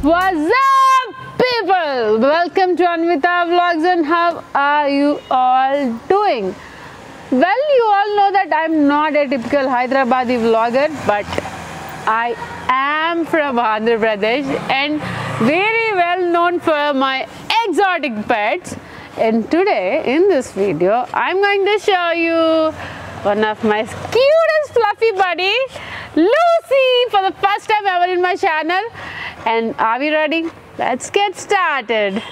What's up, people? Welcome to Anvita Vlogs, and how are you all doing? Well, you all know that I'm not a typical Hyderabadi vlogger, but I am from Andhra Pradesh and very well known for my exotic pets. And today, in this video, I'm going to show you one of my cutest fluffy buddy, Lucy, for the first time ever in my channel. And are we ready? Let's get started.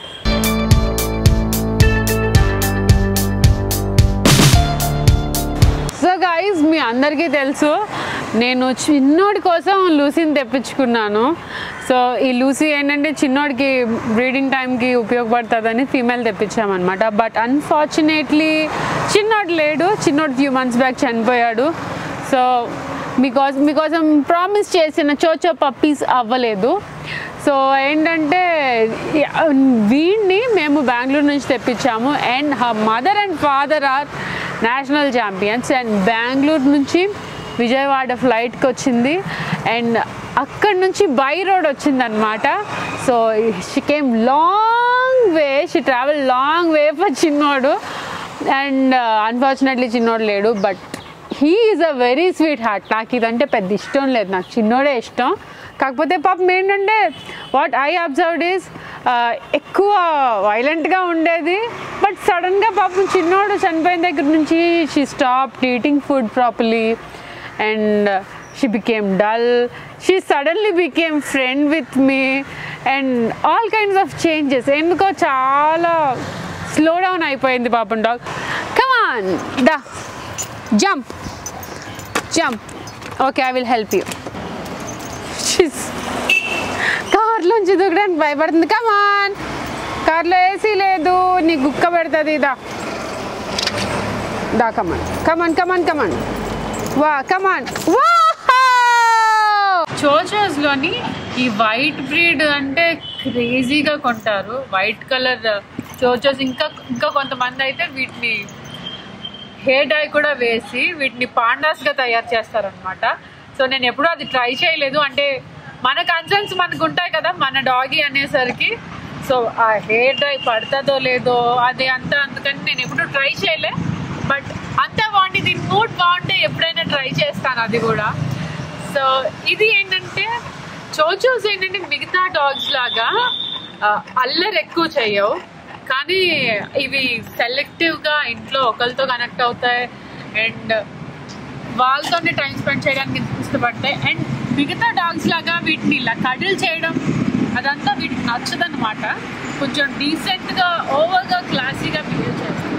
So guys మీ అందరికీ తెలుసు నేను చిన్నోడి కోసం లూసీని తెప్పించుకున్నాను so ఈ Lucy ఏంటంటే చిన్నోడికి breeding టైంకి ఉపయోగపడుతుందని ఫీమేల్ తెప్పించామన్నమాట బట్ అన్ఫార్చునేట్లీ చిన్నోడు లేడు చిన్నోడు ఫ్యూ మంత్స్ బ్యాక్ చనిపోయాడు సో మీకోసం మీకోసం ప్రామిస్ చేసిన చోచో పప్పీస్ అవ్వలేదు సో ఏంటంటే వీడిని మేము బెంగళూరు నుంచి తెప్పించాము and mother and father are national champions and Bengaluru నుంచి విజయవాడ ఫ్లైట్కి వచ్చింది అండ్ అక్కడి నుంచి బై రోడ్ వచ్చిందనమాట so she came long way she travel long way for చిన్నోడు అండ్ అన్ఫార్చునేట్లీ చిన్నోడు లేడు but he is a very sweet heart నాకు ఇదంటే పెద్ద ఇష్టం లేదు నాకు చిన్నోడే ఇష్టం కాకపోతే పాపం ఏంటంటే వాట్ ఐ అబ్జర్వ్డ్ ఈస్ ఎక్కువ వైలెంట్గా ఉండేది బట్ సడన్గా పాపం చిన్నోడు చనిపోయిన దగ్గర నుంచి she stop eating food properly and she became dull she suddenly became friend with me and all kinds of changes ఎందుకో చాలా స్లో డౌన్ అయిపోయింది పాపం డాగ్ కమాన్ దా jump jump okay I will help you కార్లోంచి దూకడానికి భయపడుతుంది come on కార్లో AC లేదు నీ గుక్క పెడుతుంది దా దా కమాన్ కమాన్ కమాన్ కమాన్ వా కమాన్ వా చోచోస్లోని ఈ వైట్ బ్రీడ్ అంటే క్రేజీగా కొంటారు వైట్ కలర్ చోచోస్ ఇంకా ఇంకా కొంతమంది అయితే వీటిని హెయిర్ డై కూడా వేసి వీటిని పాండాస్గా తయారు చేస్తారనమాట సో నేను ఎప్పుడూ అది ట్రై చేయలేదు అంటే మన కన్సర్న్స్ మనకు ఉంటాయి కదా మన డాగీ అనేసరికి సో ఆ హెయిర్ డై పడుతుందో లేదో అది అంతా అందుకని నేను ఎప్పుడు ట్రై చేయలే బట్ అంతా బాగుంది దీని మూడ్ బాగుంటే ఎప్పుడైనా ట్రై చేస్తాను అది కూడా సో ఇది ఏంటంటే చోచోస్ ఏంటంటే మిగతా డాగ్స్ లాగా ఆ, అల్లరి ఎక్కువ చేయవు కానీ ఇవి సెలెక్టివ్గా ఇంట్లో ఒకరితో కనెక్ట్ అవుతాయి అండ్ వాళ్ళతోనే టైం స్పెండ్ చేయడానికి ఇష్టపడతాయి అండ్ మిగతా డాగ్స్ లాగా వీటిని ఇలా కడిల్ చేయడం అదంతా వీటికి నచ్చదన్నమాట కొంచెం డీసెంట్గా ఓవర్గా క్లాసీగా బిహేవ్ చేస్తాయి